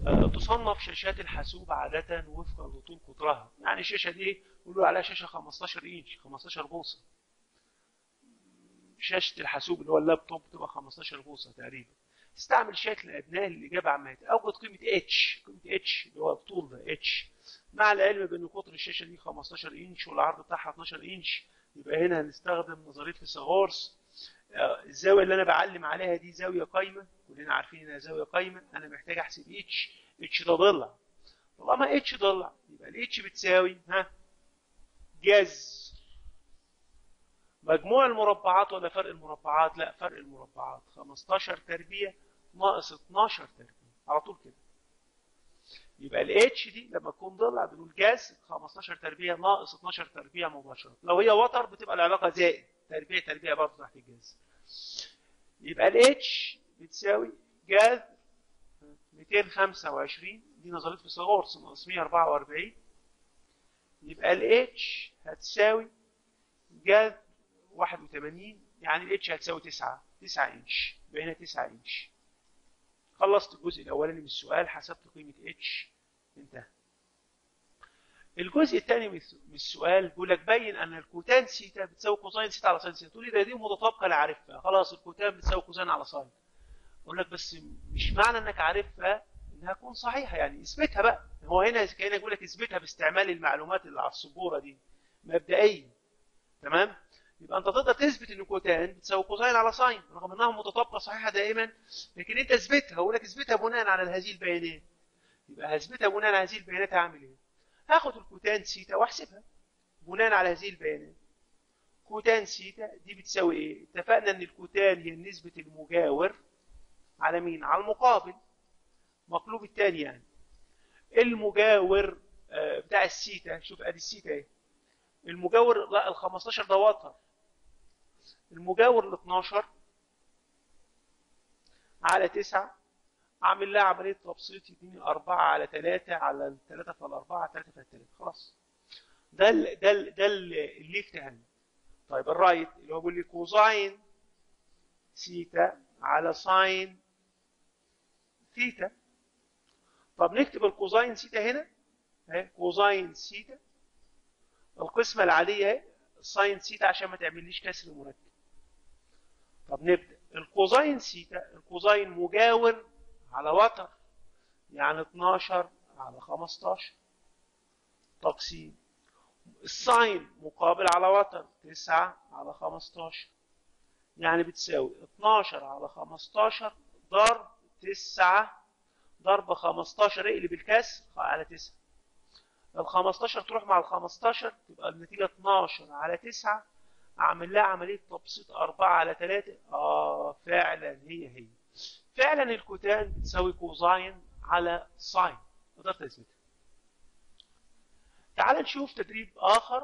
آه، تصنف شاشات الحاسوب عادة وفقا لطول قطرها يعني الشاشة دي يقولوا عليها شاشة 15 انش 15 بوصة شاشة الحاسوب اللي هو اللابتوب بتبقى 15 بوصة تقريبا تستعمل شكل الأبناء للإجابة عما أوجد قيمة اتش قيمة اتش اللي هو الطول ده اتش مع العلم بأن قطر الشاشة دي 15 انش والعرض بتاعها 12 انش يبقى هنا هنستخدم نظرية فيثاغورس آه، الزاوية اللي أنا بعلم عليها دي زاوية قايمة كلنا عارفين إنها زاوية قايمة أنا محتاج أحسب اتش اتش ده ضلع طالما اتش ضلع يبقى الاتش بتساوي ها جذر مجموع المربعات ولا فرق المربعات لا فرق المربعات 15 تربيع ناقص 12 تربيع على طول كده يبقى الاتش دي لما تكون ضلع بنقول جذر 15 تربيع ناقص 12 تربيع مباشره لو هي وتر بتبقى العلاقه زائد تربيع تربيع برضه تحت الجذر يبقى الاتش بتساوي جذر 225 دي نظريه فيثاغورس ناقص 144 يبقى الاتش هتساوي جذر 81 يعني الاتش هتساوي 9 9 انش يبقى هنا 9 انش خلصت الجزء الاولاني من السؤال حسبت قيمه اتش انتهى الجزء الثاني من السؤال بيقول لك بين ان الكوتان سيتا بتساوي كوساين سيتا على ساين سيتا تقول لي ده دي متطابقه لا عارفها خلاص الكوتان بتساوي كوساين على ساين اقول لك بس مش معنى انك عارفها انها تكون صحيحه يعني اثبتها بقى هو هنا كانك بيقول لك اثبتها باستعمال المعلومات اللي على السبوره دي مبدئيا تمام يبقى انت تقدر تثبت ان كوتان بتساوي كوساين على ساين رغم انها متطابقه صحيحه دائما لكن انت اثبتها اقول لك اثبتها بناء على هذه البيانات يبقى هثبتها بناء على هذه البيانات هعمل ايه؟ هاخد الكوتان سيتا واحسبها بناء على هذه البيانات كوتان سيتا دي بتساوي ايه؟ اتفقنا ان الكوتان هي نسبه المجاور على مين؟ على المقابل مقلوب الثاني يعني المجاور آه، بتاع السيتا شوف ادي السيتا اهي المجاور لا ال 15 ده وتر المجاور ال 12 على 9 اعمل لها عمليه تبسيط يديني 4 على 3 على 3 في 4 3 في 3 خلاص ده ال ده ال ده الليفت هاند طيب الرايت اللي هو بيقول لي كوزاين سيتا على ساين ثيتا طب نكتب الكوزاين سيتا هنا اهي كوزاين سيتا القسمة العادية اهي ساين سيتا عشان ما تعمليش كسر مركب طب نبدأ الكوزاين سيتا الكوزاين مجاور على وتر يعني 12 على 15 تقسيم الساين مقابل على وتر 9 على 15 يعني بتساوي 12 على 15 ضرب 9 ضرب 15 اقلب الكسر على 9 ال 15 تروح مع ال 15 تبقى النتيجة 12 على 9 أعمل لها عملية تبسيط 4 على 3 آه فعلا هي هي فعلا الكوتان بتساوي كوزاين على ساين قدرت أثبتها تعال نشوف تدريب آخر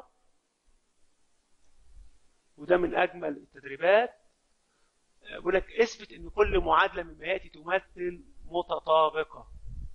وده من أجمل التدريبات بيقول لك اثبت ان كل معادله مما ياتي تمثل متطابقه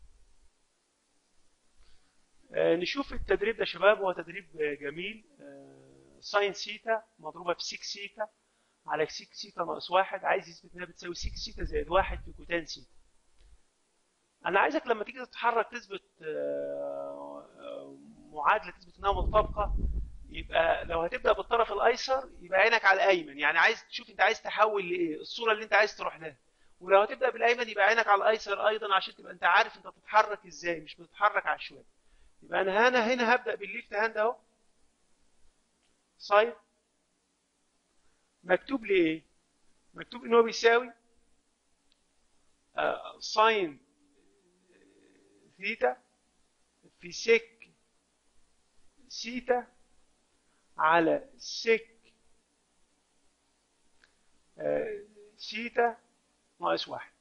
آه، نشوف التدريب ده شباب هو تدريب جميل ساين سيتا مضروبه في 6 سيتا على 6 سيتا ناقص 1 عايز يثبت انها بتساوي 6 سيتا زائد 1 في كوتان سيتا انا عايزك لما تيجي تتحرك تثبت آه، آه، معادله تثبت انها متطابقه يبقى لو هتبدا بالطرف الايسر يبقى عينك على الايمن يعني عايز تشوف انت عايز تحول لايه الصوره اللي انت عايز تروح لها ولو هتبدا بالايمن يبقى عينك على الايسر ايضا عشان تبقى انت عارف انت بتتحرك ازاي مش بتتحرك عشوائي يبقى انا هنا هنا هبدا بالليفت هاند اهو ساين مكتوب لي ايه مكتوب ان هو بيساوي آه ساين ثيتا في سك سيتا على سك آه سيتا ناقص واحد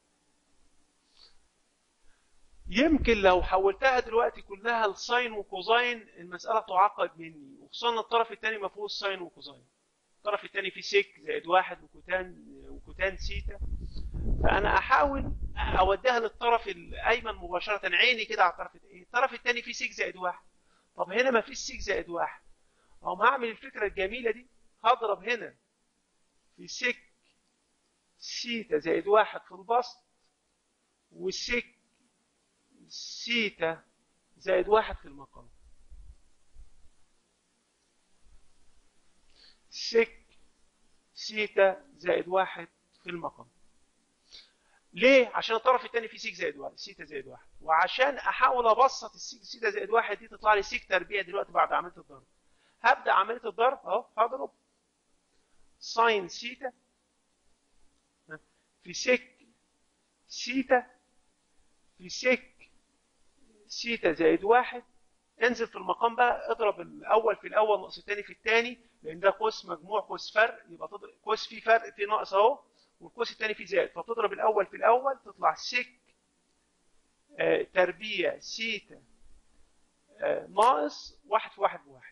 يمكن لو حولتها دلوقتي كلها لساين وكوزاين المسألة تعقد مني وخصوصا الطرف الثاني ما فيهوش ساين وكوزاين الطرف الثاني فيه سك زائد واحد وكوتان وكوتان سيتا فأنا أحاول أوديها للطرف الأيمن مباشرة عيني كده على الطرف الثاني الطرف الثاني فيه سك زائد واحد طب هنا ما فيش سك زائد واحد أقوم هعمل الفكرة الجميلة دي هضرب هنا في سك سيتا زائد واحد في البسط وسك سيتا زائد واحد في المقام سك سيتا زائد واحد في المقام ليه؟ عشان الطرف الثاني فيه سيك زائد واحد سيتا زائد واحد وعشان احاول ابسط السيك سيتا زائد واحد دي تطلع لي سيك تربيع دلوقتي بعد عمليه الضرب هبدا عمليه الضرب اهو هضرب ساين سيتا في سك سيتا في سك سيتا زائد واحد انزل في المقام بقى اضرب الاول في الاول ناقص الثاني في الثاني لان ده قوس مجموع قوس فرق يبقى تضرب قوس فيه فرق فيه ناقص اهو والقوس الثاني فيه زائد فتضرب الاول في الاول تطلع سك آه تربيع سيتا آه ناقص واحد في واحد بواحد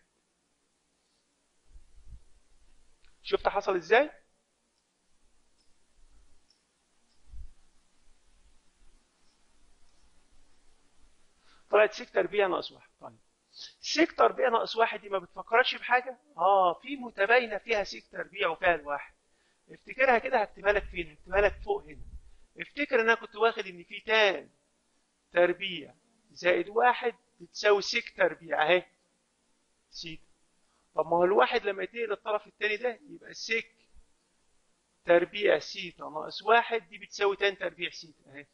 شفت حصل ازاي؟ طلعت سيك تربيع ناقص واحد طيب سيك تربيع ناقص واحد دي ما بتفكرش بحاجه؟ اه في متباينه فيها سيك تربيع وفيها الواحد افتكرها كده هكتبها لك فين؟ هكتبها لك فوق هنا افتكر ان انا كنت واخد ان في تان تربيع زائد واحد بتساوي سيك تربيع اهي سيتا طب ما هو الواحد لما يتنقل للطرف الثاني ده يبقى سيك تربيع سيتا ناقص واحد دي بتساوي تان تربيع سيتا اهي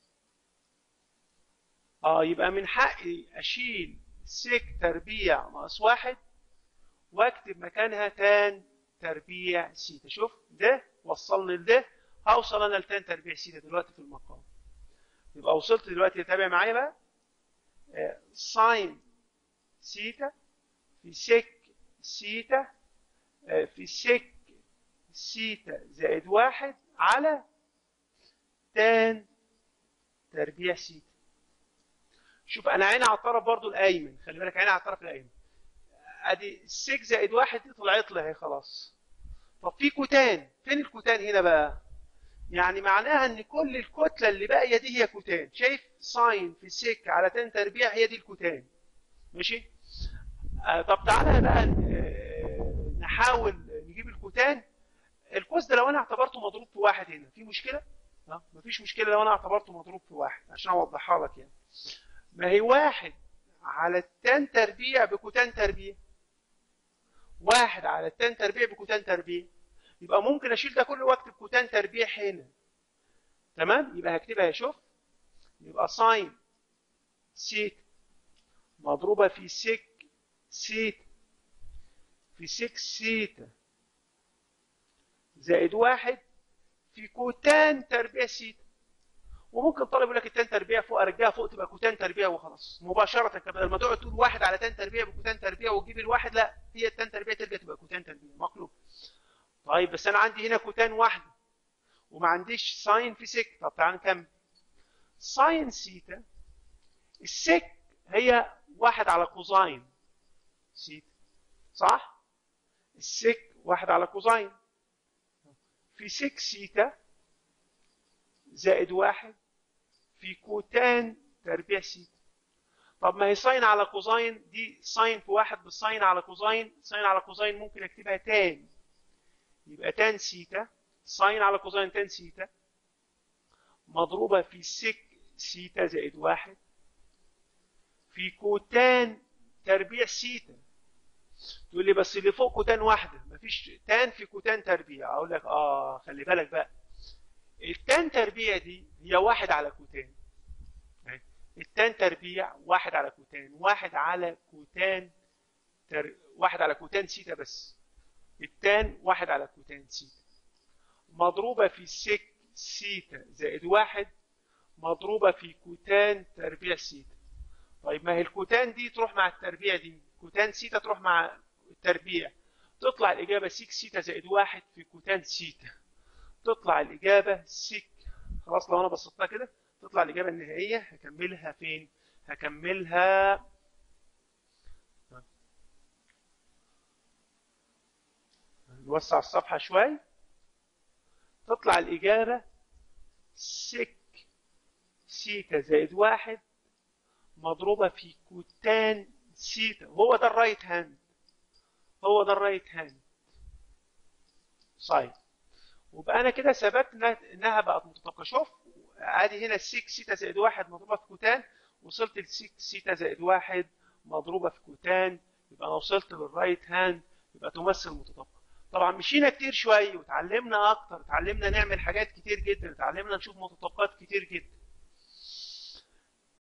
اه يبقى من حقي اشيل سيك تربيع ناقص واحد واكتب مكانها تان تربيع سيتا شوف ده وصلني لده هوصل انا لتان تربيع سيتا دلوقتي في المقام يبقى وصلت دلوقتي تابع معايا بقى آه ساين سيتا في سيك سيتا آه في سيك سيتا زائد واحد على تان تربيع سيتا شوف انا عيني على الطرف برضو الايمن خلي بالك عيني على الطرف الايمن ادي 6 زائد واحد دي طلعت لي اهي خلاص طب في كوتان فين الكوتان هنا بقى يعني معناها ان كل الكتله اللي باقيه دي هي كوتان شايف ساين في سك على تان تربيع هي دي الكوتان ماشي آه طب تعالى بقى آه نحاول نجيب الكوتان القوس ده لو انا اعتبرته مضروب في واحد هنا في مشكله اه مفيش مشكله لو انا اعتبرته مضروب في واحد عشان اوضحها لك يعني ما هي واحد على التان تربيع بكوتان تربيع واحد على التان تربيع بكوتان تربيع يبقى ممكن اشيل ده كله واكتب كوتان تربيع هنا تمام يبقى هكتبها شوف يبقى ساين سيت مضروبة في سك سيت في سك سيتا زائد واحد في كوتان تربيع سيتا وممكن طالب يقول لك التان تربيع فوق ارجعها فوق تبقى كوتان تربيع وخلاص مباشره بدل ما تقعد تقول واحد على تان تربيع بكوتان تربيع وتجيب الواحد لا هي التان تربيع ترجع تبقى كوتان تربيع مقلوب طيب بس انا عندي هنا كوتان واحده وما عنديش ساين في سك طب تعال نكمل ساين سيتا السك هي واحد على كوزاين سيتا صح السك واحد على كوزاين في سك سيتا زائد واحد في كوتان تربيع سيتا طب ما هي ساين على كوزاين دي ساين في واحد بالساين على كوزاين ساين على كوزاين ممكن اكتبها تان يبقى تان سيتا ساين على كوزاين تان سيتا مضروبة في سك سيتا زائد واحد في كوتان تربيع سيتا تقول لي بس اللي فوق كوتان واحدة مفيش تان في كوتان تربيع اقول لك اه خلي بالك بقى التان تربيع دي هي واحد على كوتان التان تربيع واحد على كوتان واحد على كوتان تر... واحد على كوتان سيتا بس التان واحد على كوتان سيتا مضروبة في سك سيتا زائد واحد مضروبة في كوتان تربيع سيتا طيب ما هي الكوتان دي تروح مع التربيع دي كوتان سيتا تروح مع التربيع تطلع الإجابة سيك سيتا زائد واحد في كوتان سيتا تطلع الإجابة سيك خلاص لو أنا بسطتها كده تطلع الإجابة النهائية هكملها فين؟ هكملها نوسع الصفحة شوي تطلع الإجابة سك سيتا زائد واحد مضروبة في كوتان سيتا هو ده الرايت هاند هو ده الرايت هاند صحيح وبقى انا كده ثبت انها بقت متطابقه شوف ادي هنا السيك سيتا زائد واحد مضروبه في كوتان وصلت لسيك سيتا زائد واحد مضروبه في كوتان يبقى انا وصلت للرايت هاند يبقى تمثل متطابقه طبعا مشينا كتير شويه وتعلمنا اكتر اتعلمنا نعمل حاجات كتير جدا اتعلمنا نشوف متطابقات كتير جدا